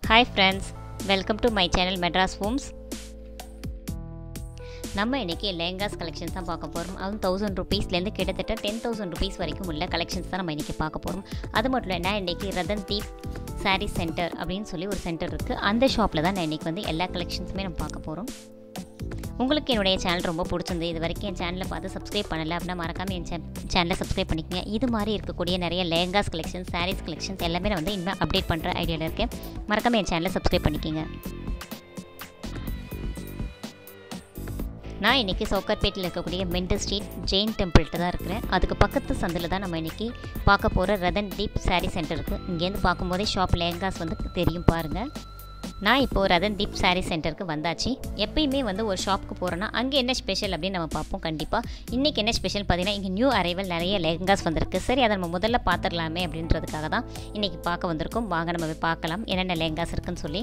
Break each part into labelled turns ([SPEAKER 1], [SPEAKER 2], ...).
[SPEAKER 1] hi friends welcome to my channel Madras Homes நம்ம இன்றைக்கி lehengas collections தான் பார்க்க போகிறோம் அதுவும் தௌசண்ட் ருபீஸ்லேருந்து கிட்டத்தட்ட டென் தௌசண்ட் ருபீஸ் வரைக்கும் உள்ள கலெக்ஷன்ஸ் தான் நம்ம இன்றைக்கி பார்க்க போகிறோம் அது மட்டும் இல்லை நான் இன்றைக்கி ரதன் தீப் சாரீ சென்டர் அப்படின்னு சொல்லி ஒரு சென்டர் இருக்குது அந்த ஷாப்பில் தான் நான் இன்றைக்கி வந்து எல்லா கலெக்ஷன்ஸுமே நம்ம பார்க்க போகிறோம் உங்களுக்கு என்னுடைய சேனல் ரொம்ப பிடிச்சிருந்து இது வரைக்கும் என் சேனலை பார்த்து சப்ஸ்கிரைப் பண்ணலை அப்படின்னா மறக்காமல் என் சேனலை சப்ஸ்கிரைப் பண்ணிக்கங்க இது மாதிரி இருக்கக்கூடிய நிறைய லேங்காஸ் கலெக்ஷன்ஸ் சாரீஸ் கலெக்ஷன்ஸ் எல்லாமே நான் வந்து இன்னும் அப்டேட் பண்ணுற ஐடியாவில் இருக்கேன் மறக்காமல் என் சேனலை சப்ஸ்கிரைப் பண்ணிக்கோங்க நான் இன்றைக்கி சவுக்கர்பேட்டில் இருக்கக்கூடிய மெண்டல் ஸ்ட்ரீட் ஜெயின் டெம்பிள்கிட்ட தான் இருக்கிறேன் அதுக்கு பக்கத்து சந்தில் தான் நம்ம இன்றைக்கி பார்க்க போகிற ரதன் டீப் சாரீ சென்டர் இருக்குது இங்கேருந்து பார்க்கும்போதே ஷாப் லேங்காஸ் வந்து தெரியும் பாருங்கள் நான் இப்போது ரதன் தீப் சாரீ சென்டருக்கு வந்தாச்சு எப்பயுமே வந்து ஒரு ஷாப்புக்கு போகிறோன்னா அங்கே என்ன ஸ்பெஷல் அப்படின்னு நம்ம பார்ப்போம் கண்டிப்பாக இன்றைக்கி என்ன ஸ்பெஷல் பார்த்தீங்கன்னா இங்கே நியூ அரைவல் நிறைய லெஹங்காஸ் வந்திருக்கு சரி அதை நம்ம முதல்ல பார்த்துடலாமே அப்படின்றதுக்காக தான் இன்றைக்கி பார்க்க வந்திருக்கோம் வாங்க நம்ம போய் பார்க்கலாம் என்னென்ன லெஹங்காஸ் இருக்குன்னு சொல்லி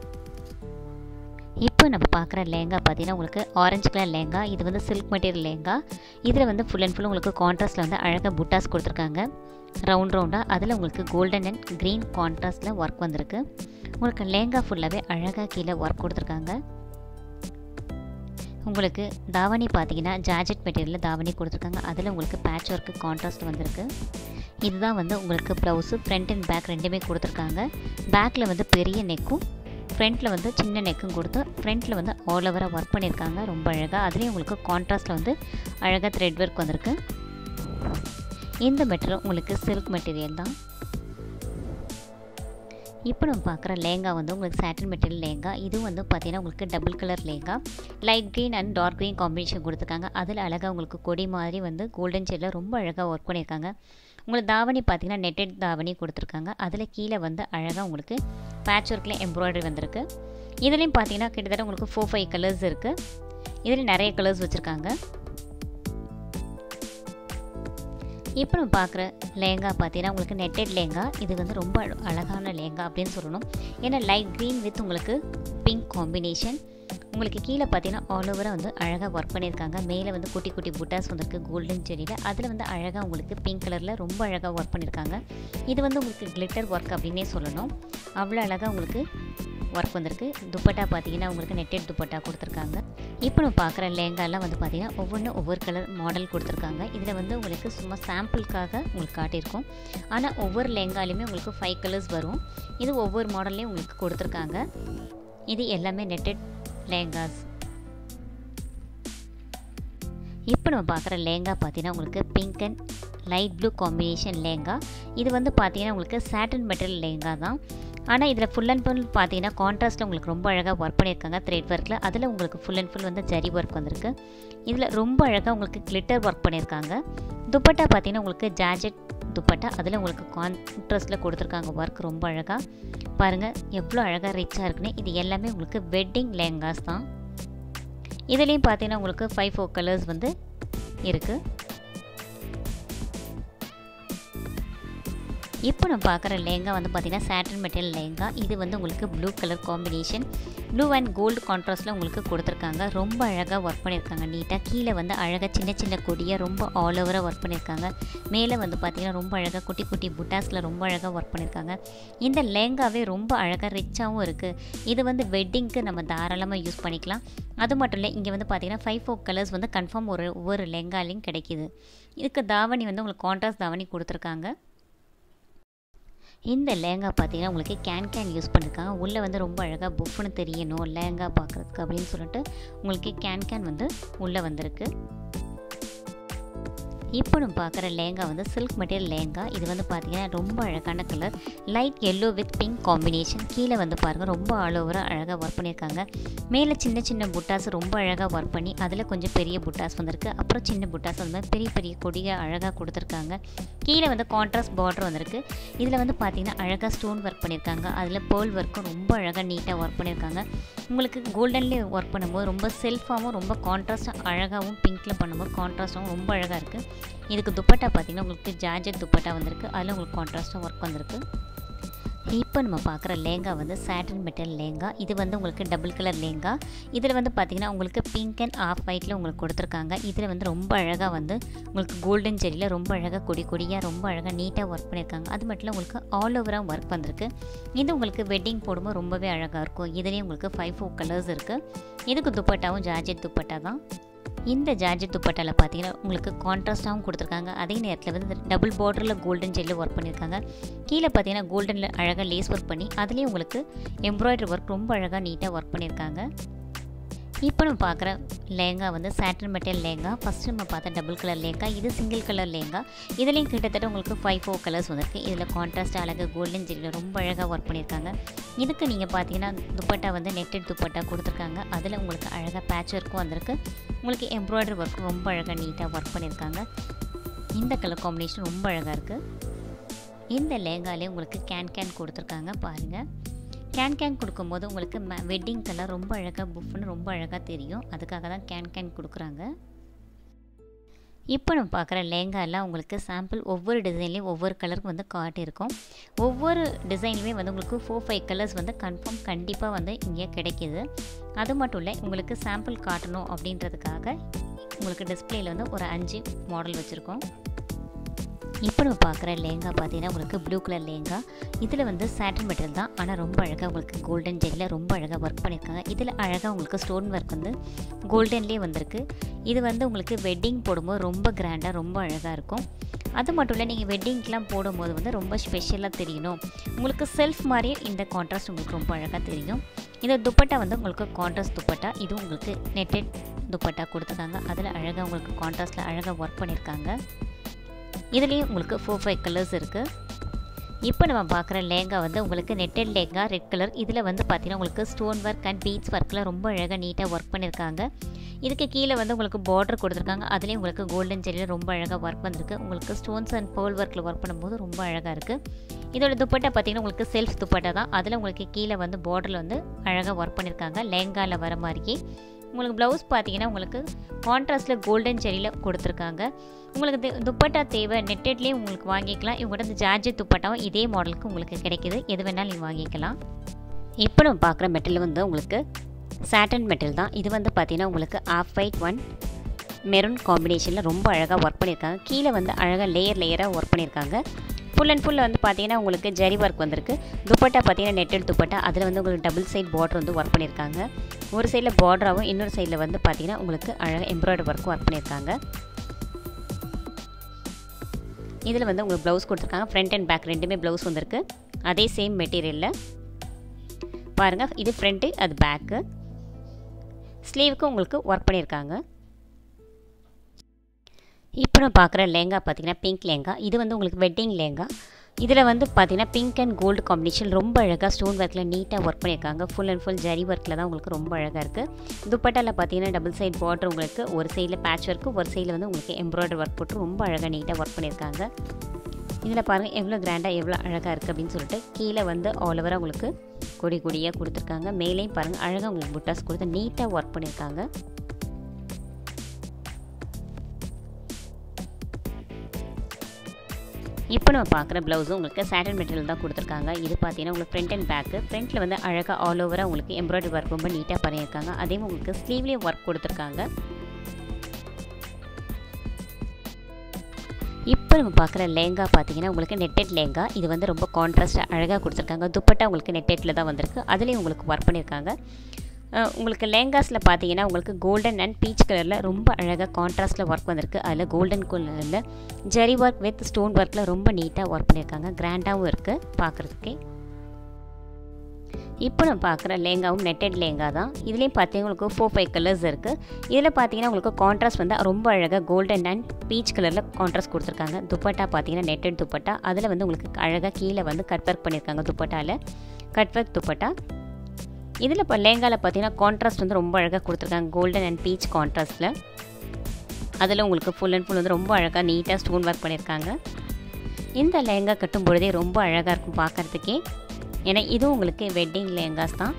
[SPEAKER 1] இப்போ நம்ம பார்க்குற லேங்கா பார்த்தீங்கன்னா உங்களுக்கு ஆரஞ்சு கலர் லேங்கா இது வந்து சில்க் மெட்டீரியல் லேங்கா இதில் வந்து ஃபுல் அண்ட் ஃபுல் உங்களுக்கு கான்ட்ராஸ்ட்டில் வந்து அழகாக புட்டாஸ் கொடுத்துருக்காங்க ரவுண்ட் ரவுண்டாக அதில் உங்களுக்கு கோல்டன் அண்ட் க்ரீன் கான்ட்ராஸ்ட்டில் ஒர்க் வந்திருக்கு உங்களுக்கு லேங்கா ஃபுல்லாகவே அழகாக கீழே ஒர்க் கொடுத்துருக்காங்க உங்களுக்கு தாவணி பார்த்தீங்கன்னா ஜாஜெட் மெட்டீரியலில் தாவணி கொடுத்துருக்காங்க அதில் உங்களுக்கு பேட்ச் ஒர்க்கு கான்ட்ராஸ்ட் வந்திருக்கு இதுதான் வந்து உங்களுக்கு ப்ளவுஸு ஃப்ரண்ட் அண்ட் பேக் ரெண்டுமே கொடுத்துருக்காங்க பேக்கில் வந்து பெரிய நெக்கும் ஃப்ரண்ட்டில் வந்து சின்ன நெக்கும் கொடுத்து ஃப்ரண்ட்டில் வந்து ஆல் ஓவராக ஒர்க் பண்ணியிருக்காங்க ரொம்ப அழகாக அதுலேயும் உங்களுக்கு கான்ட்ராஸ்ட்டில் வந்து அழகாக த்ரெட் ஒர்க் வந்திருக்கு இந்த மெட்டீரியல் உங்களுக்கு சில்க் மெட்டீரியல் தான் இப்போ நம்ம பார்க்குற லேங்கா வந்து உங்களுக்கு சாட்டன் மெட்டீரியல் லேங்கா இது வந்து பார்த்தீங்கன்னா உங்களுக்கு double colour lehenga light green and dark green combination கொடுத்துருக்காங்க அதில் அழகாக உங்களுக்கு கொடி மாதிரி வந்து கோல்டன் ஷேடில் ரொம்ப அழகாக ஒர்க் பண்ணியிருக்காங்க உங்களுக்கு தாவணி பார்த்தீங்கன்னா நெட்டட் தாவணி கொடுத்துருக்காங்க அதில் கீழே வந்து அழகாக உங்களுக்கு பேட்ச் ஒர்க்கில் எம்ப்ராய்டரி வந்திருக்கு இதுலேயும் பார்த்தீங்கன்னா கிட்டத்தட்ட உங்களுக்கு ஃபோர் ஃபைவ் கலர்ஸ் இருக்குது இதில் நிறைய கலர்ஸ் வச்சுருக்காங்க இப்போ நம்ம பார்க்குற லேங்கா பார்த்தீங்கன்னா உங்களுக்கு நெட்டட் லேங்கா இது வந்து ரொம்ப அழகான லேங்கா அப்படின்னு சொல்லணும் ஏன்னா லைட் க்ரீன் வித் உங்களுக்கு பிங்க் காம்பினேஷன் உங்களுக்கு கீழே பார்த்தீங்கன்னா ஆல் ஓவராக வந்து அழகாக ஒர்க் பண்ணியிருக்காங்க மேலே வந்து குட்டி குட்டி புட்டாஸ் வந்திருக்கு கோல்டன் செடியில் அதில் வந்து அழகாக உங்களுக்கு பிங்க் கலரில் ரொம்ப அழகாக ஒர்க் பண்ணியிருக்காங்க இது வந்து உங்களுக்கு கிளிட்டர் ஒர்க் அப்படின்னே சொல்லணும் அவ்வளோ அழகாக உங்களுக்கு ஒர்க் வந்திருக்கு துப்பட்டா பார்த்தீங்கன்னா உங்களுக்கு நெட்டட் துப்பட்டா கொடுத்துருக்காங்க இப்போ நம்ம பார்க்குற லேங்காலாம் வந்து பார்த்தீங்கன்னா ஒவ்வொன்றும் ஒவ்வொரு கலர் மாடல் கொடுத்துருக்காங்க இதில் வந்து உங்களுக்கு சும்மா சாம்பிளுக்காக உங்களுக்கு காட்டியிருக்கோம் ஆனால் ஒவ்வொரு லேங்காலையுமே உங்களுக்கு ஃபைவ் கலர்ஸ் வரும் இது ஒவ்வொரு மாடல்லையும் உங்களுக்கு கொடுத்துருக்காங்க இது எல்லாமே நெட்டட் லேங்காஸ் இப்போ நம்ம பார்க்குற லேங்கா பார்த்தீங்கன்னா உங்களுக்கு pink and light blue combination lehenga இது வந்து பார்த்தீங்கன்னா உங்களுக்கு சாட்டன் மெட்டீரியல் லேங்கா தான் ஆனால் இதில் ஃபுல் அண்ட் ஃபுல் பார்த்தீங்கன்னா கான்ட்ராஸ்ட்டில் உங்களுக்கு ரொம்ப அழகாக ஒர்க் பண்ணியிருக்காங்க த்ரெட் ஒர்க்கில் அதில் உங்களுக்கு ஃபுல் அண்ட் ஃபுல் வந்து ஜரி ஒர்க் வந்திருக்கு இதில் ரொம்ப அழகாக உங்களுக்கு கிளிட்டர் ஒர்க் பண்ணியிருக்காங்க துப்பட்டா பார்த்தீங்கன்னா உங்களுக்கு ஜாஜெட் துப்பட்டா அதில் உங்களுக்கு கான்ட்ராஸ்ட்டில் கொடுத்துருக்காங்க ஒர்க் ரொம்ப அழகாக பாருங்கள் எவ்வளோ அழகாக ரிச்சாக இருக்குன்னு இது எல்லாமே உங்களுக்கு வெட்டிங் லேங்காஸ் தான் இதுலேயும் பார்த்தீங்கன்னா உங்களுக்கு ஃபைவ் ஃபோர் கலர்ஸ் வந்து இருக்குது இப்போ நம்ம பார்க்குற லேங்கா வந்து பார்த்திங்கன்னா சாட்டன் மெட்டீரியல் லேங்கா இது வந்து உங்களுக்கு blue colour combination blue and gold கான்ட்ராஸ்ட்டில் உங்களுக்கு கொடுத்துருக்காங்க ரொம்ப அழகாக ஒர்க் பண்ணியிருக்காங்க நீட்டாக கீழே வந்து அழகாக சின்ன சின்ன கொடியாக ரொம்ப ஆல் ஓவராக ஒர்க் பண்ணியிருக்காங்க மேலே வந்து பார்த்திங்கன்னா ரொம்ப அழகாக குட்டி குட்டி புட்டாஸில் ரொம்ப அழகாக ஒர்க் பண்ணியிருக்காங்க இந்த லேங்காவே ரொம்ப அழகாக ரிச்சாகவும் இருக்குது இது வந்து வெட்டிங்க்கு நம்ம தாராளமாக யூஸ் பண்ணிக்கலாம் அது மட்டும் இல்லை இங்கே வந்து பார்த்திங்கன்னா ஃபைவ் ஃபோர் கலர்ஸ் வந்து கன்ஃபார்ம் ஒரு ஒவ்வொரு லெங்காலையும் கிடைக்கிது இதுக்கு தாவணி வந்து உங்களுக்கு கான்ட்ராஸ்ட் தாவணி கொடுத்துருக்காங்க இந்த லேங்கா பார்த்தீங்கன்னா உங்களுக்கு கேன் கேன் யூஸ் பண்ணியிருக்காங்க உள்ளே வந்து ரொம்ப அழகாக புஃப்னு தெரியணும் லேங்கா பார்க்குறதுக்கு அப்படின்னு சொல்லிட்டு உங்களுக்கு கேன் கேன் வந்து உள்ளே வந்திருக்கு இப்போ நம்ம பார்க்குற லேங்கா வந்து சில்க் மெட்டீரியல் லேங்கா இது வந்து பார்த்தீங்கன்னா ரொம்ப அழகான colour light yellow with pink combination கீழே வந்து பாருங்கள் ரொம்ப ஆல் ஓவராக அழகாக ஒர்க் பண்ணியிருக்காங்க மேலே சின்ன சின்ன புட்டாஸ் ரொம்ப அழகாக ஒர்க் பண்ணி அதில் கொஞ்சம் பெரிய புட்டாஸ் வந்திருக்கு அப்புறம் சின்ன புட்டாஸ் அந்த மாதிரி பெரிய பெரிய கொடியை அழகாக கொடுத்துருக்காங்க கீழே வந்து கான்ட்ராஸ்ட் பார்டர் வந்திருக்கு இதில் வந்து பார்த்தீங்கன்னா அழகாக ஸ்டோன் ஒர்க் பண்ணியிருக்காங்க அதில் பேர்ல் ஒர்க்கும் ரொம்ப அழகாக நீட்டாக ஒர்க் பண்ணியிருக்காங்க உங்களுக்கு கோல்டன்லேயே ஒர்க் பண்ணும்போது ரொம்ப செல்ஃபாகவும் ரொம்ப கான்ட்ராஸ்ட்டாக அழகாகவும் பிங்க்கில் பண்ணும்போது கான்ட்ராஸ்ட்டாகவும் ரொம்ப அழகாக இருக்குது இதுக்கு துப்பட்டா பார்த்திங்கன்னா உங்களுக்கு ஜார்ஜெட் துப்பட்டா வந்திருக்கு அதில் உங்களுக்கு கான்ட்ராஸ்ட்டாக ஒர்க் வந்திருக்கு இப்போ நம்ம பார்க்குற லேங்கா வந்து சாட்டன் மெட்டல் லேங்கா இது வந்து உங்களுக்கு டபுள் கலர் லேங்கா இதில் வந்து பார்த்திங்கன்னா உங்களுக்கு பிங்க் அண்ட் ஆஃப் ஒயிட்டில் உங்களுக்கு கொடுத்துருக்காங்க இதில் வந்து ரொம்ப அழகாக வந்து உங்களுக்கு கோல்டன் ஜெரியில் ரொம்ப அழகாக கொடி கொடியாக ரொம்ப அழகாக நீட்டாக ஒர்க் பண்ணியிருக்காங்க அது மட்டும் இல்லை உங்களுக்கு ஆல் ஓவராக ஒர்க் வந்திருக்கு இது உங்களுக்கு வெட்டிங் போடும்போது ரொம்பவே அழகாக இருக்கும் இதுலேயும் உங்களுக்கு ஃபைவ் ஃபோர் கலர்ஸ் இருக்குது இதுக்கு துப்பட்டாவும் ஜார்ஜெட் துப்பட்டா தான் இந்த ஜார்ஜெட் துப்பட்டாவில் பார்த்தீங்கன்னா உங்களுக்கு கான்ட்ராஸ்ட்டாகவும் கொடுத்துருக்காங்க அதே நேரத்தில் வந்து டபுள் பார்டரில் கோல்டன் ஜெல்லில் ஒர்க் பண்ணியிருக்காங்க கீழே பார்த்தீங்கன்னா கோல்டனில் அழகாக லேஸ் ஒர்க் பண்ணி அதுலேயும் உங்களுக்கு எம்ப்ராய்டரி ஒர்க் ரொம்ப அழகாக நீட்டாக ஒர்க் பண்ணியிருக்காங்க இப்போ நம்ம பார்க்குற லேங்கா வந்து சாட்டன் மெட்டல் லேங்கா ஃபஸ்ட்டு நம்ம பார்த்த டபுள் கலர் லேங்கா இது சிங்கிள் கலர் லேங்கா இதுலேயும் கிட்டத்தட்ட உங்களுக்கு ஃபைவ் ஃபோர் கலர்ஸ் வந்திருக்கு இதில் கான்ட்ராஸ்ட் அழகாக கோல்டன் ஜெல்லில் ரொம்ப அழகாக ஒர்க் பண்ணியிருக்காங்க இதுக்கு நீங்கள் பார்த்தீங்கன்னா துப்பட்டா வந்து நெட்டட் துப்பட்டா கொடுத்துருக்காங்க அதில் உங்களுக்கு அழகாக பேட்ச் ஒர்க்கும் வந்திருக்கு உங்களுக்கு எம்ப்ராய்டரி ஒர்க் ரொம்ப அழகாக நீட்டாக ஒர்க் பண்ணியிருக்காங்க இந்த கலர் காம்பினேஷன் ரொம்ப அழகாக இருக்குது இந்த லேங்காலே உங்களுக்கு கேன் கேன் கொடுத்துருக்காங்க பாருங்கள் கேன் கேன் கொடுக்கும்போது உங்களுக்கு ம வெட்டிங் கலர் ரொம்ப அழகாக புஃப்னு ரொம்ப அழகாக தெரியும் அதுக்காக தான் கேன் கேன் கொடுக்குறாங்க இப்போ நம்ம பார்க்குற லேங்காலாம் உங்களுக்கு சாம்பிள் ஒவ்வொரு டிசைன்லேயும் ஒவ்வொரு கலருக்கு வந்து காட்டியிருக்கும் ஒவ்வொரு டிசைன்லேயுமே வந்து உங்களுக்கு ஃபோர் ஃபைவ் கலர்ஸ் வந்து கன்ஃபார்ம் கண்டிப்பாக வந்து இங்கே கிடைக்கிது அது மட்டும் இல்லை உங்களுக்கு சாம்பிள் காட்டணும் அப்படின்றதுக்காக உங்களுக்கு டிஸ்பிளேயில் வந்து ஒரு அஞ்சு மாடல் வச்சுருக்கோம் இப்போ நம்ம பார்க்குற லேங்கா பார்த்தீங்கன்னா உங்களுக்கு ப்ளூ கலர் லேங்கா இதில் வந்து சாட்டன் மெட்டீரியல் தான் ஆனால் ரொம்ப அழகாக உங்களுக்கு கோல்டன் ஜெல்லில் ரொம்ப அழகாக ஒர்க் பண்ணியிருக்காங்க இதில் அழகாக உங்களுக்கு ஸ்டோன் ஒர்க் வந்து கோல்டன்லேயே வந்திருக்கு இது வந்து உங்களுக்கு வெட்டிங் போடும்போது ரொம்ப கிராண்டாக ரொம்ப அழகாக இருக்கும் அது மட்டும் இல்லை நீங்கள் வெட்டிங்க்கெலாம் போடும்போது வந்து ரொம்ப ஸ்பெஷலாக தெரியணும் உங்களுக்கு செல்ஃப் மாதிரியே இந்த கான்ட்ராஸ்ட் உங்களுக்கு ரொம்ப அழகாக தெரியும் இந்த துப்பட்டா வந்து உங்களுக்கு கான்ட்ராஸ்ட் துப்பட்டா இது உங்களுக்கு நெட்டட் துப்பட்டா கொடுத்துருக்காங்க அதில் அழகாக உங்களுக்கு கான்ட்ராஸ்ட்டில் அழகாக ஒர்க் பண்ணியிருக்காங்க இதுலேயும் உங்களுக்கு ஃபோர் ஃபைவ் கலர்ஸ் இருக்குது இப்போ நம்ம பார்க்குற லேங்கா வந்து உங்களுக்கு நெட்டட் லேங்கா ரெட் கலர் இதில் வந்து பார்த்தீங்கன்னா உங்களுக்கு ஸ்டோன் ஒர்க் அண்ட் பீட்ஸ் ஒர்க்கில் ரொம்ப அழகாக நீட்டாக ஒர்க் பண்ணியிருக்காங்க இதுக்கு கீழே வந்து உங்களுக்கு பார்டர் கொடுத்துருக்காங்க அதுலேயும் உங்களுக்கு கோல்டன் ஜெல்லியில் ரொம்ப அழகாக ஒர்க் வந்திருக்கு உங்களுக்கு ஸ்டோன்ஸ் அண்ட் பேர்ல் ஒர்க்கில் ஒர்க் பண்ணும்போது ரொம்ப அழகாக இருக்குது இதோட துப்பட்டா பார்த்தீங்கன்னா உங்களுக்கு செல்ஃப் துப்பட்டா தான் அதில் உங்களுக்கு கீழே வந்து பார்டரில் வந்து அழகாக ஒர்க் பண்ணியிருக்காங்க லேங்காவில் வர மாதிரியே உங்களுக்கு ப்ளவுஸ் பார்த்தீங்கன்னா உங்களுக்கு கான்ட்ராஸ்ட்டில் கோல்டன் செரியில் கொடுத்துருக்காங்க உங்களுக்கு து துப்பட்டா தேவை நெட்டட்லேயும் உங்களுக்கு வாங்கிக்கலாம் இவங்கள்ட்ட இந்த ஜார்ஜெட் துப்பட்டாவும் இதே மாடலுக்கு உங்களுக்கு கிடைக்கிது எது வேணாலும் நீங்கள் வாங்கிக்கலாம் இப்போ நம்ம பார்க்குற மெட்டீரியல் வந்து உங்களுக்கு சாட்டன் மெட்டல் தான் இது வந்து பார்த்தீங்கன்னா உங்களுக்கு ஆஃப் ஒயிட் ஒன் மெரூன் காம்பினேஷனில் ரொம்ப அழகாக ஒர்க் பண்ணியிருக்காங்க கீழே வந்து அழகாக லேயர் லேயராக ஒர்க் பண்ணியிருக்காங்க ஃபுல் அண்ட் ஃபுல்லில் வந்து பார்த்தீங்கன்னா உங்களுக்கு ஜரி ஒர்க் வந்திருக்கு துப்பட்டா பார்த்தீங்கன்னா நெட்டட் துப்பட்டா அதில் வந்து உங்களுக்கு டபுள் சைட் பார்டர் வந்து ஒர்க் பண்ணியிருக்காங்க ஒரு சைடில் பார்டராகவும் இன்னொரு சைடில் வந்து பார்த்தீங்கன்னா உங்களுக்கு அழகாக எம்ப்ராய்டரி ஒர்க்கும் ஒர்க் பண்ணியிருக்காங்க இதில் வந்து உங்களுக்கு ப்ளவுஸ் கொடுத்துருக்காங்க ஃப்ரண்ட் அண்ட் பேக் ரெண்டுமே ப்ளவுஸ் வந்திருக்கு அதே சேம் மெட்டீரியலில் பாருங்கள் இது ஃப்ரண்ட்டு அது பேக்கு ஸ்லீவுக்கு உங்களுக்கு ஒர்க் பண்ணியிருக்காங்க இப்போ நம்ம பார்க்குற லேங்கா பார்த்தீங்கன்னா பிங்க் லேங்கா இது வந்து உங்களுக்கு வெட்டிங் லேங்கா இதில் வந்து பார்த்தீங்கன்னா பிங்க் அண்ட் கோல்டு காம்பினேஷன் ரொம்ப அழகாக ஸ்டோன் ஒர்க்கில் நீட்டாக ஒர்க் பண்ணியிருக்காங்க ஃபுல் அண்ட் ஃபுல் ஜரி ஒர்க்கில் தான் உங்களுக்கு ரொம்ப அழகாக இருக்குது துப்பட்டாவில் பார்த்தீங்கன்னா டபுள் சைட் பார்டர் உங்களுக்கு ஒரு சைடில் பேட்ச் ஒர்க்கு ஒரு சைடில் வந்து உங்களுக்கு எம்ப்ராய்டரி ஒர்க் போட்டு ரொம்ப அழகாக நீட்டாக ஒர்க் பண்ணியிருக்காங்க இதில் பாருங்கள் எவ்வளோ கிராண்டாக எவ்வளோ அழகாக இருக்குது அப்படின்னு சொல்லிட்டு கீழே வந்து ஆல் ஓவராக உங்களுக்கு கொடி கொடியாக கொடுத்துருக்காங்க மேலேயும் பாருங்கள் அழகாக உங்களுக்கு புட்டாஸ் கொடுத்து நீட்டாக ஒர்க் பண்ணியிருக்காங்க இப்போ நம்ம பார்க்குற ப்ளவுஸும் உங்களுக்கு சாட்டன் மெட்டீரியல் தான் கொடுத்துருக்காங்க இது பார்த்தீங்கன்னா உங்களுக்கு ஃப்ரண்ட் அண்ட் பேக்கு ஃப்ரண்ட்டில் வந்து அழகாக ஆல் ஓவராக உங்களுக்கு எம்ப்ராய்டரி ஒர்க் ரொம்ப நீட்டாக பண்ணியிருக்காங்க அதே உங்களுக்கு ஸ்லீவ்லேயும் ஒர்க் கொடுத்துருக்காங்க இப்போ நம்ம பார்க்குற லேங்கா பார்த்தீங்கன்னா உங்களுக்கு நெட்டட் லேங்கா இது வந்து ரொம்ப கான்ட்ராஸ்ட்டாக அழகாக கொடுத்துருக்காங்க துப்பட்டா உங்களுக்கு நெட்டெட்டில் தான் வந்திருக்கு அதுலேயும் உங்களுக்கு ஒர்க் பண்ணியிருக்காங்க உங்களுக்கு லேங்காஸில் பார்த்தீங்கன்னா உங்களுக்கு கோல்டன் அண்ட் பீச் கலரில் ரொம்ப அழகாக கான்ட்ராஸ்ட்டில் ஒர்க் வந்திருக்கு அதில் கோல்டன் கலரில் ஜெரி ஒர்க் வித் ஸ்டோன் ஒர்க்கில் ரொம்ப நீட்டாக ஒர்க் பண்ணியிருக்காங்க கிராண்டாகவும் இருக்குது பார்க்குறதுக்கே இப்போ நம்ம பார்க்குற லேங்காவும் நெட்டட் லேங்கா தான் இதுலேயும் பார்த்தீங்கன்னா உங்களுக்கு ஃபோர் ஃபைவ் கலர்ஸ் இருக்குது இதில் பார்த்தீங்கன்னா உங்களுக்கு கான்ட்ராஸ்ட் வந்து ரொம்ப அழகாக கோல்டன் அண்ட் பீச் கலரில் கான்ட்ராஸ்ட் கொடுத்துருக்காங்க துப்பட்டா பார்த்தீங்கன்னா நெட்டட் துப்பட்டா அதில் வந்து உங்களுக்கு அழகாக கீழே வந்து கட் ஒர்க் பண்ணியிருக்காங்க துப்பட்டாவில் கட் ஒர்க் துப்பட்டா இதில் இப்போ லேங்காவில் பார்த்தீங்கன்னா கான்ட்ராஸ்ட் வந்து ரொம்ப அழகாக கொடுத்துருக்காங்க கோல்டன் அண்ட் பீச் கான்ட்ராஸ்ட்டில் அதில் உங்களுக்கு ஃபுல் அண்ட் ஃபுல் வந்து ரொம்ப அழகாக நீட்டாக ஸ்டோன் ஒர்க் பண்ணியிருக்காங்க இந்த லேங்கா கட்டும் பொழுதே ரொம்ப அழகாக இருக்கும் பார்க்குறதுக்கே ஏன்னா இதுவும் உங்களுக்கு வெட்டிங் லேங்காஸ் தான்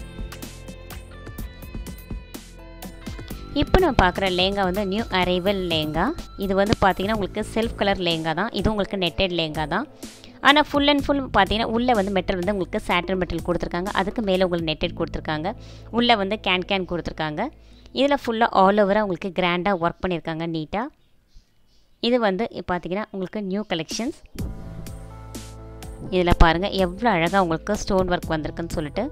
[SPEAKER 1] இப்போ நம்ம பார்க்குற லேங்கா வந்து நியூ அரைவல் லேங்கா இது வந்து பார்த்திங்கன்னா உங்களுக்கு செல்ஃப் கலர் லேங்கா தான் இது உங்களுக்கு நெட்டட் லேங்கா தான் ஆனால் ஃபுல் அண்ட் ஃபுல் பார்த்தீங்கன்னா உள்ளே வந்து மெட்டல் வந்து உங்களுக்கு சாட்டன் மெட்டல் கொடுத்துருக்காங்க அதுக்கு மேலே உங்களுக்கு நெட்டட் கொடுத்துருக்காங்க உள்ளே வந்து கேன் கேன் கொடுத்துருக்காங்க இதில் ஃபுல்லாக ஆல் ஓவராக உங்களுக்கு கிராண்டாக ஒர்க் பண்ணியிருக்காங்க நீட்டாக இது வந்து பார்த்தீங்கன்னா உங்களுக்கு நியூ கலெக்ஷன்ஸ் இதில் பாருங்கள் எவ்வளோ அழகாக உங்களுக்கு ஸ்டோன் ஒர்க் வந்திருக்குன்னு சொல்லிட்டு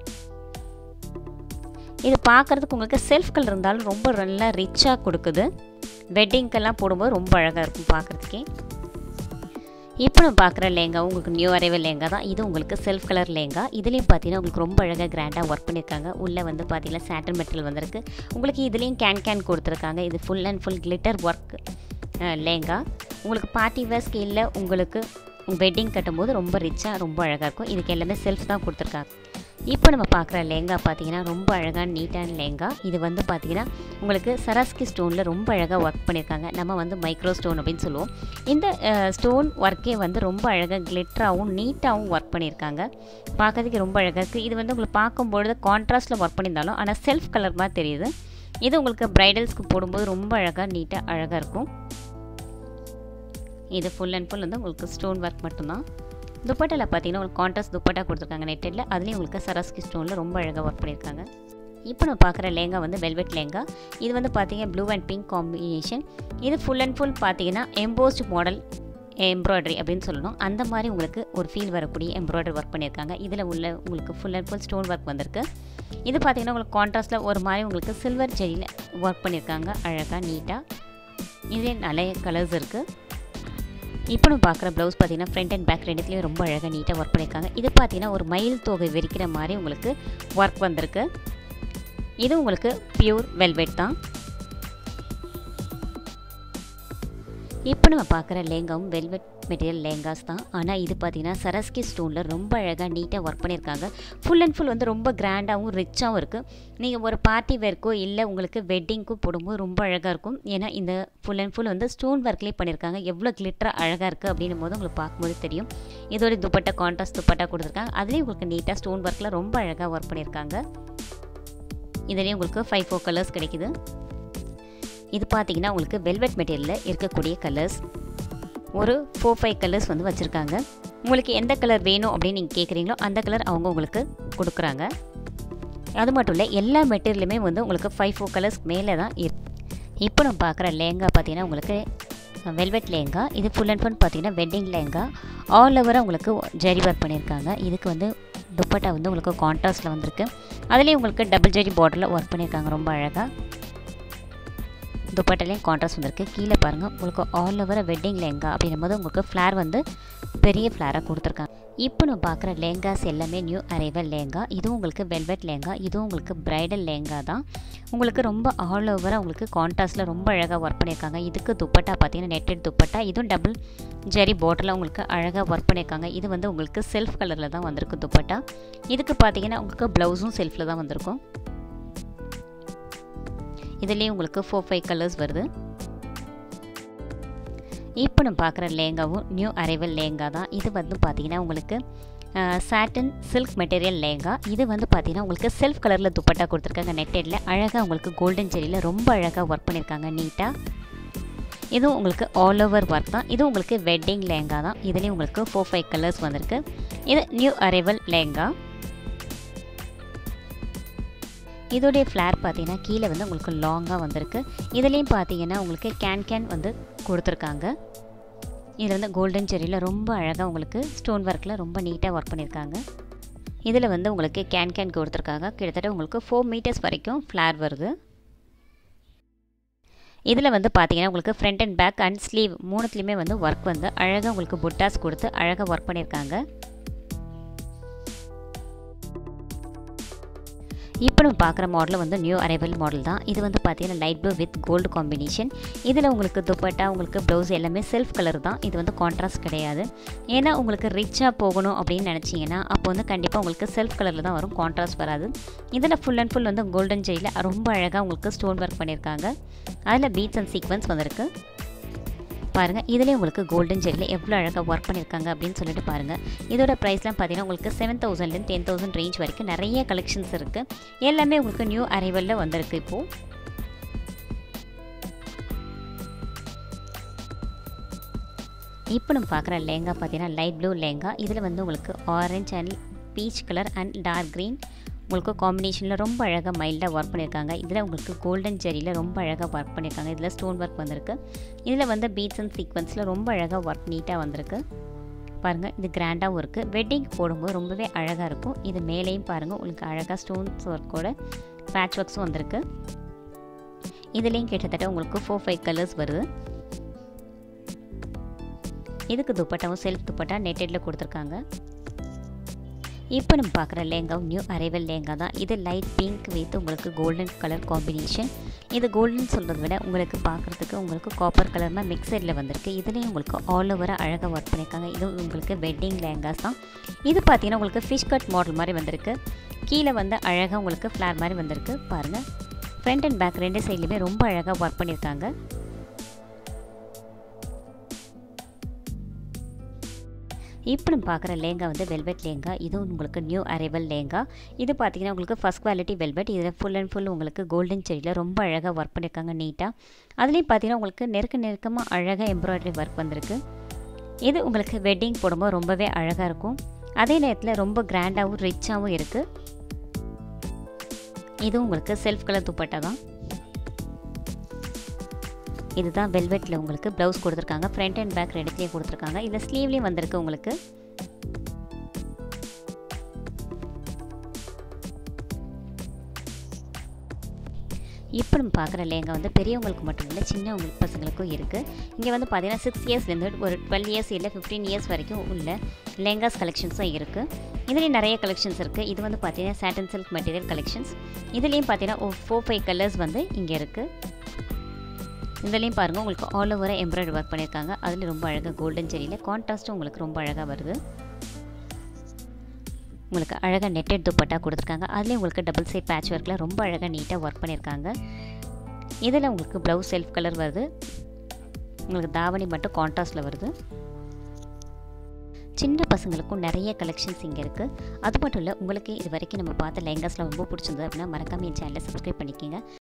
[SPEAKER 1] இது பார்க்குறதுக்கு உங்களுக்கு செல்ஃப் கலர் இருந்தாலும் ரொம்ப நல்லா ரிச்சாக கொடுக்குது வெட்டிங்க்கெல்லாம் போடும்போது ரொம்ப அழகாக இருக்கும் பார்க்குறதுக்கே இப்போ நம்ம பார்க்குற லேங்கா உங்களுக்கு நியூ அரைவல் லேங்கா தான் இது உங்களுக்கு செல்ஃப் கலர் லேங்கா இதுலேயும் பார்த்தீங்கன்னா உங்களுக்கு ரொம்ப அழகாக கிராண்டாக ஒர்க் பண்ணியிருக்காங்க உள்ளே வந்து பார்த்தீங்கன்னா சாட்டன் மெட்டீரியல் வந்திருக்கு உங்களுக்கு இதுலேயும் கேன் கேன் கொடுத்துருக்காங்க இது full and full glitter work lehenga உங்களுக்கு பார்ட்டி வேர் ஸ்கேலில் உங்களுக்கு வெட்டிங் கட்டும்போது ரொம்ப ரிச்சாக ரொம்ப அழகாக இருக்கும் இதுக்கு எல்லாமே செல்ஃப் தான் கொடுத்துருக்காங்க இப்போ நம்ம பார்க்குற லேங்கா பார்த்தீங்கன்னா ரொம்ப அழகான நீட்டான லேங்கா இது வந்து பார்த்தீங்கன்னா உங்களுக்கு சரஸ்கி ஸ்டோனில் ரொம்ப அழகாக ஒர்க் பண்ணியிருக்காங்க நம்ம வந்து மைக்ரோ ஸ்டோன் அப்படின்னு சொல்லுவோம் இந்த ஸ்டோன் ஒர்க்கே வந்து ரொம்ப அழகாக கிளிட்டராகவும் நீட்டாகவும் ஒர்க் பண்ணியிருக்காங்க பார்க்கறதுக்கு ரொம்ப அழகாக இருக்குது இது வந்து உங்களுக்கு பார்க்கும்பொழுது கான்ட்ராஸ்ட்டில் ஒர்க் பண்ணியிருந்தாலும் ஆனால் செல்ஃப் கலர் மாதிரி தெரியுது இது உங்களுக்கு ப்ரைடல்ஸ்க்கு போடும்போது ரொம்ப அழகாக நீட்டாக அழகாக இருக்கும் இது ஃபுல் அண்ட் ஃபுல் வந்து உங்களுக்கு ஸ்டோன் ஒர்க் மட்டும்தான் துப்பட்டாவில் பார்த்தீங்கன்னா உங்களுக்கு கான்ட்ராஸ்ட் துப்பட்டா கொடுத்துருக்காங்க நெட்டில் அதுலேயும் உங்களுக்கு சரஸ்கி ஸ்டோனில் ரொம்ப அழகாக ஒர்க் பண்ணியிருக்காங்க இப்போ நம்ம பார்க்குற லேங்கா வந்து வெல்வெட் லேங்கா இது வந்து பார்த்தீங்க ப்ளூ அண்ட் பிங்க் காம்பினேஷன் இது ஃபுல் அண்ட் ஃபுல் பார்த்தீங்கன்னா எம்போஸ்ட் மாடல் எம்ப்ராய்டரி அப்படின்னு சொல்லணும் அந்த மாதிரி உங்களுக்கு ஒரு ஃபீல் வரக்கூடிய எம்ப்ராய்டரி ஒர்க் பண்ணியிருக்காங்க இதில் உள்ள உங்களுக்கு full and full stone work வந்திருக்கு இது பார்த்தீங்கன்னா உங்களுக்கு கான்ட்ராஸ்ட்டில் ஒரு மாதிரி உங்களுக்கு சில்வர் ஜெரியில் ஒர்க் பண்ணியிருக்காங்க அழகாக நீட்டாக இதே நிறைய கலர்ஸ் இருக்குது இப்போ நம்ம பார்க்குற ப்ளவுஸ் பார்த்தீங்கன்னா ஃப்ரண்ட் அண்ட் பேக் ரெண்டுத்துலேயும் ரொம்ப அழகாக நீட்டாக ஒர்க் பண்ணியிருக்காங்க இது பார்த்தீங்கன்னா ஒரு மயில் தொகை விரிக்கிற மாதிரி உங்களுக்கு ஒர்க் வந்திருக்கு இது உங்களுக்கு பியூர் வெல்வெட் தான் இப்போ நம்ம பார்க்குற லேங்காவும் வெல்வெட் மெட்டீரியல் லேங்காஸ் தான் ஆனால் இது பார்த்தீங்கன்னா சரஸ்கி ஸ்டோனில் ரொம்ப அழகாக நீட்டாக ஒர்க் பண்ணியிருக்காங்க ஃபுல் அண்ட் ஃபுல் வந்து ரொம்ப கிராண்டாகவும் ரிச்சாகவும் இருக்குது நீங்கள் ஒரு பார்ட்டி வேர்க்கோ இல்லை உங்களுக்கு வெட்டிங்க்கோ போடும்போது ரொம்ப அழகாக இருக்கும் ஏன்னா இந்த ஃபுல் அண்ட் ஃபுல் வந்து ஸ்டோன் ஒர்க்லேயே பண்ணியிருக்காங்க எவ்வளோ கிளிட்டராக அழகாக இருக்குது அப்படின்னும் போது உங்களுக்கு பார்க்கும்போது தெரியும் இதோட துப்பட்டா கான்ட்ராஸ்ட் துப்பட்டா கொடுத்துருக்காங்க அதுலேயும் உங்களுக்கு நீட்டாக ஸ்டோன் ஒர்க்கில் ரொம்ப அழகாக ஒர்க் பண்ணியிருக்காங்க இதுலேயும் உங்களுக்கு ஃபைவ் ஃபோர் கலர்ஸ் கிடைக்குது இது பார்த்தீங்கன்னா உங்களுக்கு வெல்வெட் மெட்டீரியலில் இருக்கக்கூடிய கலர்ஸ் ஒரு ஃபோர் ஃபைவ் கலர்ஸ் வந்து வச்சுருக்காங்க உங்களுக்கு எந்த கலர் வேணும் அப்படின்னு நீங்கள் கேட்குறீங்களோ அந்த கலர் அவங்க உங்களுக்கு கொடுக்குறாங்க அது மட்டும் இல்லை எல்லா மெட்டீரியலுமே வந்து உங்களுக்கு ஃபைவ் ஃபோர் கலர்ஸ் மேலே தான் இருக்கு இப்போ நம்ம பார்க்குற லேங்கா பார்த்தீங்கன்னா உங்களுக்கு வெல்வெட் லேங்கா இது ஃபுல் அண்ட் ஃபுல் பார்த்தீங்கன்னா வெட்டிங் லேங்கா ஆல் ஓவராக உங்களுக்கு ஜரி ஒர்க் பண்ணியிருக்காங்க இதுக்கு வந்து துப்பட்டா வந்து உங்களுக்கு கான்ட்ராஸ்ட்டில் வந்திருக்கு அதுலேயும் உங்களுக்கு டபுள் ஜரி பார்டரில் ஒர்க் பண்ணியிருக்காங்க ரொம்ப அழகாக துப்பட்டாலையும் கான்ட்ராஸ்ட் வந்திருக்கு கீழே பாருங்கள் உங்களுக்கு ஆல் ஓவர் வெட்டிங் லேங்கா அப்படின்னும் போது உங்களுக்கு ஃப்ளார் வந்து பெரிய ஃப்ளாராக கொடுத்துருக்காங்க இப்போ நம்ம பார்க்குற லேங்காஸ் எல்லாமே நியூ அரைவல் லேங்கா இதுவும் உங்களுக்கு வெல்வெட் லேங்கா இதுவும் உங்களுக்கு ப்ரைடல் லேங்கா தான் உங்களுக்கு ரொம்ப ஆல் ஓவராக உங்களுக்கு கான்ட்ராஸ்ட்டில் ரொம்ப அழகாக ஒர்க் பண்ணியிருக்காங்க இதுக்கு துப்பட்டா பார்த்தீங்கன்னா நெட்டட் துப்பட்டா இதுவும் டபுள் ஜெரி பார்டரில் உங்களுக்கு அழகாக ஒர்க் பண்ணியிருக்காங்க இது வந்து உங்களுக்கு செல்ஃப் கலரில் தான் வந்திருக்கு துப்பட்டா இதுக்கு பார்த்தீங்கன்னா உங்களுக்கு ப்ளவுஸும் செல்ஃபில் தான் வந்திருக்கும் இதுலேயும் உங்களுக்கு ஃபோர் ஃபைவ் கலர்ஸ் வருது இப்போ நம்ம பார்க்குற லேங்காவும் நியூ அரைவல் லேங்கா தான் இது வந்து பார்த்தீங்கன்னா உங்களுக்கு சாட்டன் சில்க் மெட்டீரியல் லேங்கா இது வந்து பார்த்தீங்கன்னா உங்களுக்கு செல்ஃப் கலரில் துப்பட்டா கொடுத்துருக்காங்க நெட்டடில் அழகாக உங்களுக்கு கோல்டன் ஜெரியில் ரொம்ப அழகாக ஒர்க் பண்ணியிருக்காங்க நீட்டாக இதுவும் உங்களுக்கு ஆல் ஓவர் ஒர்க் தான் இது உங்களுக்கு வெட்டிங் லேங்கா தான் இதுலேயும் உங்களுக்கு ஃபோர் ஃபைவ் கலர்ஸ் வந்திருக்கு இது நியூ அரைவல் லேங்கா இதோடைய ஃப்ளார் பார்த்தீங்கன்னா கீழே வந்து உங்களுக்கு லாங்காக வந்திருக்கு இதுலேயும் பார்த்தீங்கன்னா உங்களுக்கு கேன் கேன் வந்து கொடுத்துருக்காங்க இதில் வந்து கோல்டன் செரியில் ரொம்ப அழகாக உங்களுக்கு ஸ்டோன் ஒர்க்கில் ரொம்ப நீட்டாக ஒர்க் பண்ணியிருக்காங்க இதில் வந்து உங்களுக்கு கேன் கேன் கொடுத்துருக்காங்க கிட்டத்தட்ட உங்களுக்கு ஃபோர் மீட்டர்ஸ் வரைக்கும் ஃப்ளார் வருது இதில் வந்து பார்த்தீங்கன்னா உங்களுக்கு front and back and sleeve மூணுத்துலேயுமே வந்து ஒர்க் வந்து அழகாக உங்களுக்கு புட்டாஸ் கொடுத்து அழகாக ஒர்க் பண்ணியிருக்காங்க இப்போ நம்ம பார்க்குற மாடல் வந்து நியூ அரைவல் மாடல் தான் இது வந்து பார்த்தீங்கன்னா light blue with gold combination இதில் உங்களுக்கு துப்பட்டா உங்களுக்கு ப்ளவுஸ் எல்லாமே செல்ஃப் கலர் தான் இது வந்து கான்ட்ராஸ்ட் கிடையாது ஏன்னா உங்களுக்கு ரிச்சாக போகணும் அப்படின்னு நினச்சிங்கன்னா அப்போ வந்து கண்டிப்பாக உங்களுக்கு செல்ஃப் கலரில் தான் வரும் கான்ட்ராஸ்ட் வராது இதில் ஃபுல் அண்ட் ஃபுல் வந்து கோல்டன் ஜெயில் ரொம்ப அழகாக உங்களுக்கு ஸ்டோன் ஒர்க் பண்ணியிருக்காங்க அதில் பீட்ஸ் அண்ட் சீக்வன்ஸ் வந்திருக்கு பாருங்கள் இதுலேயே உங்களுக்கு கோல்டன் ஜெல்லில் எவ்வளோ அழகாக ஒர்க் பண்ணியிருக்காங்க அப்படின்னு சொல்லிட்டு பாருங்கள் இதோட ப்ரைஸ்லாம் பார்த்தீங்கன்னா உங்களுக்கு செவன் தௌசண்ட்லேருந்து டென் தௌசண்ட் ரேஞ்ச் வரைக்கும் நிறைய கலெக்ஷன்ஸ் இருக்குது எல்லாமே உங்களுக்கு நியூ அரைவலில் வந்திருக்கு இப்போது இப்போ நம்ம பார்க்குற லேங்கா பார்த்தீங்கன்னா லைட் ப்ளூ லேங்கா இதில் வந்து உங்களுக்கு orange and peach colour and dark green உங்களுக்கு காம்பினேஷனில் ரொம்ப அழகாக மைல்டாக ஒர்க் பண்ணியிருக்காங்க இதில் உங்களுக்கு கோல்டன் ஜெரியில் ரொம்ப அழகாக ஒர்க் பண்ணியிருக்காங்க இதில் ஸ்டோன் ஒர்க் வந்திருக்கு இதில் வந்து பீட்ஸ் அண்ட் சீக்வன்ஸில் ரொம்ப அழகாக ஒர்க் நீட்டாக வந்திருக்கு பாருங்கள் இது கிராண்டாகவும் இருக்குது வெட்டிங் போடும்போது ரொம்பவே அழகாக இருக்கும் இது மேலேயும் பாருங்கள் உங்களுக்கு அழகாக ஸ்டோன்ஸ் ஒர்க்கோட பேட்ச் ஒர்க்ஸும் வந்திருக்கு இதுலேயும் கிட்டத்தட்ட உங்களுக்கு ஃபோர் ஃபைவ் கலர்ஸ் வருது இதுக்கு துப்பட்டாவும் செல்ஃப் துப்பட்டா நெட்டடில் கொடுத்துருக்காங்க இப்போ நம்ம பார்க்குற லேங்காவும் நியூ அரைவல் லேங்கா தான் இது லைட் பிங்க் வித் உங்களுக்கு கோல்டன் கலர் காம்பினேஷன் இது கோல்டன் சொல்கிறத விட உங்களுக்கு பார்க்குறதுக்கு உங்களுக்கு காப்பர் கலர் தான் மிக்சரில் வந்திருக்கு இதுலேயும் உங்களுக்கு ஆல் ஓவராக அழகாக ஒர்க் பண்ணியிருக்காங்க இது உங்களுக்கு வெட்டிங் லேங்காஸ் தான் இது பார்த்தீங்கன்னா உங்களுக்கு ஃபிஷ் கட் மாடல் மாதிரி வந்திருக்கு கீழே வந்து அழகாக உங்களுக்கு ஃப்ளார் மாதிரி வந்திருக்கு பாருங்கள் ஃப்ரண்ட் அண்ட் பேக் ரெண்டு சைட்லையுமே ரொம்ப அழகாக ஒர்க் பண்ணியிருக்காங்க இப்போ நம்ம பார்க்குற லேங்கா வந்து வெல்வெட் லேங்கா இதுவும் உங்களுக்கு நியூ அரைவல் லேங்கா இது பார்த்தீங்கன்னா உங்களுக்கு ஃபஸ்ட் குவாலிட்டி வெல்வெட் இதில் ஃபுல் அண்ட் ஃபுல் உங்களுக்கு கோல்டன் செடியில் ரொம்ப அழகாக ஒர்க் பண்ணியிருக்காங்க நீட்டாக அதுலேயும் பார்த்தீங்கன்னா உங்களுக்கு நெருக்க நெருக்கமாக அழகாக எம்ப்ராய்டரி ஒர்க் வந்திருக்கு இது உங்களுக்கு வெட்டிங் போடும்போது ரொம்பவே அழகாக இருக்கும் அதே நேரத்தில் ரொம்ப கிராண்டாகவும் ரிச்சாகவும் இருக்குது இது உங்களுக்கு செல்ஃப் கலர் துப்பட்டா தான் இதுதான் வெல்வெட்டில் உங்களுக்கு ப்ளவுஸ் கொடுத்துருக்காங்க ஃப்ரண்ட் அண்ட் பேக் ரெண்டுத்துலேயும் கொடுத்துருக்காங்க இதில் ஸ்லீவ்லேயும் வந்திருக்கு உங்களுக்கு இப்போ நம்ம பார்க்குற லேங்கா வந்து பெரியவங்களுக்கு மட்டும் இல்லை சின்னவங்களுக்கு பசங்களுக்கும் இருக்குது இங்கே வந்து பார்த்தீங்கன்னா சிக்ஸ் இயர்ஸ்லேருந்து ஒரு டுவெல் இயர்ஸ் இல்லை ஃபிஃப்டீன் இயர்ஸ் வரைக்கும் உள்ள லெங்காஸ் கலெக்ஷன்ஸும் இருக்குது இதுலேயும் நிறைய கலெக்ஷன்ஸ் இருக்குது இது வந்து பார்த்தீங்கன்னா சாட்டன் சில்க் மெட்டீரியல் கலெக்ஷன்ஸ் இதுலேயும் பார்த்தீங்கன்னா ஃபோர் ஃபைவ் கலர்ஸ் வந்து இங்கே இருக்குது இதுலேயும் பாருங்கள் உங்களுக்கு ஆல் ஓவராக எம்ப்ராய்டரி ஒர்க் பண்ணியிருக்காங்க அதில் ரொம்ப அழகாக கோல்டன் செரியில் கான்ட்ராஸ்ட்டும் உங்களுக்கு ரொம்ப அழகாக வருது உங்களுக்கு அழகாக நெட்டட் துப்பட்டா கொடுத்துருக்காங்க அதுலேயும் உங்களுக்கு டபுள் சைட் பேட்ச் ஒர்க்கில் ரொம்ப அழகாக நீட்டாக ஒர்க் பண்ணியிருக்காங்க இதில் உங்களுக்கு ப்ளவுஸ் செல்ஃப் கலர் வருது உங்களுக்கு தாவணி மட்டும் கான்ட்ராஸ்டில் வருது சின்ன பசங்களுக்கும் நிறைய கலெக்ஷன்ஸ் இங்கே இருக்குது அது மட்டும் இல்லை உங்களுக்கு இது வரைக்கும் நம்ம பார்த்த லெஹங்காஸில் ரொம்ப பிடிச்சிருந்தது அப்படின்னா மறக்காமல் என் சேனலை சப்ஸ்கிரைப் பண்ணிக்கோங்க